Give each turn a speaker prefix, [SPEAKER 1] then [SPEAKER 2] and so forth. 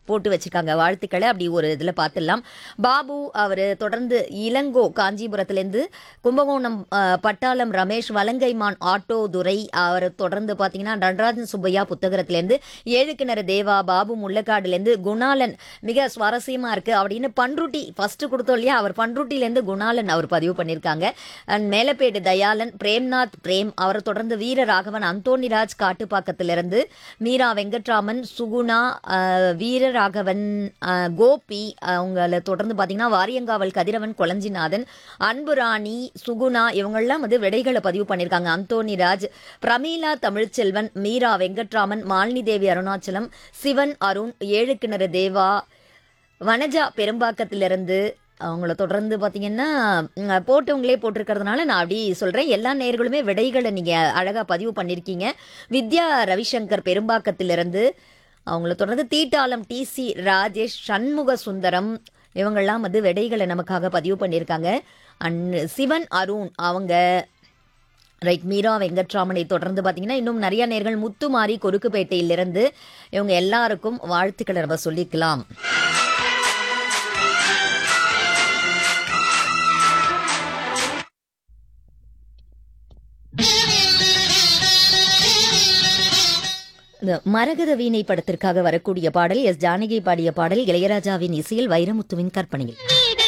[SPEAKER 1] போட்டு வச்சிருக்காங்க வாழ்த்துக்களை அப்படி ஒரு இதில் பார்த்துடலாம் பாபு அவர் தொடர்ந்து இளங்கோ காஞ்சிபுரத்துலேருந்து கும்பகோணம் அஹ், பட்டாளம் ரமேஷ் வலங்கைமான் ஆட்டோ துரை அவர் தொடர்ந்து பார்த்தீங்கன்னா நடராஜன் சுப்பையா புத்தகத்திலேருந்து ஏழுக்கிணறு தேவா பாபு முள்ளக்காடுலேருந்து குணாலன் மிக சுவாரஸ்யமா இருக்கு அப்படின்னு பன்ருட்டி ஃபர்ஸ்ட் கொடுத்தோம் இல்லையா அவர் பன்ருட்டிலேருந்து குணாலன் அவர் பதிவு பண்ணியிருக்காங்க அண்ட் மேலப்பேடு தயாளன் பிரேம்நாத் பிரேம் அவரை தொடர்ந்து வீரராகவன் அந்தோணிராஜ் காட்டுப்பாக்கத்திலிருந்து மீரா வெங்கட்ராமன் சுகுணா அஹ், வீரராகவன் அஹ், கோபி அவங்கள தொடர்ந்து பார்த்தீங்கன்னா வாரியங்காவல் கதிரவன் கொளஞ்சிநாதன் அன்புராணி சுகுணா இவங்கெல்லாம் வந்து விடைகளை பதிவு பண்ணியிருக்காங்க அந்தோணிராஜ் பிரமீளா தமிழ்ச்செல்வன் மீரா வெங்கட்ராமன் மாலினி தேவி அருணாச்சலம் சிவன் அருண் ஏழுக்கிணறு தேவா வனஜா பெரும்பாக்கத்திலிருந்து அவங்கள தொடர்ந்து பார்த்தீங்கன்னா ம், போட்டவங்களே போட்டிருக்கிறதுனால நான் அப்படி சொல்கிறேன் எல்லா நேர்களுமே விடைகளை நீங்கள் அழகாக பதிவு பண்ணியிருக்கீங்க வித்யா ரவிசங்கர் பெரும்பாக்கத்திலிருந்து அவங்கள தொடர்ந்து தீட்டாளம் டிசி ராஜேஷ் சண்முக சுந்தரம் இவங்கெல்லாம் வந்து விடைகளை நமக்காக பதிவு பண்ணியிருக்காங்க அண்ட் சிவன் அருண் அவங்க ரைட் மீரா வெங்கட்ராமனை தொடர்ந்து பார்த்தீங்கன்னா இன்னும் நிறைய நேர்கள் முத்துமாரி கொருக்குப்பேட்டையிலிருந்து இவங்க எல்லாருக்கும் வாழ்த்துக்களை நம்ம சொல்லிக்கலாம் இந்த மரகத வீணை படத்திற்காக வரக்கூடிய பாடல் எஸ் ஜானகி பாடிய பாடல் இளையராஜாவின் இசையில் வைரமுத்துவின் கற்பனையில்
[SPEAKER 2] நீட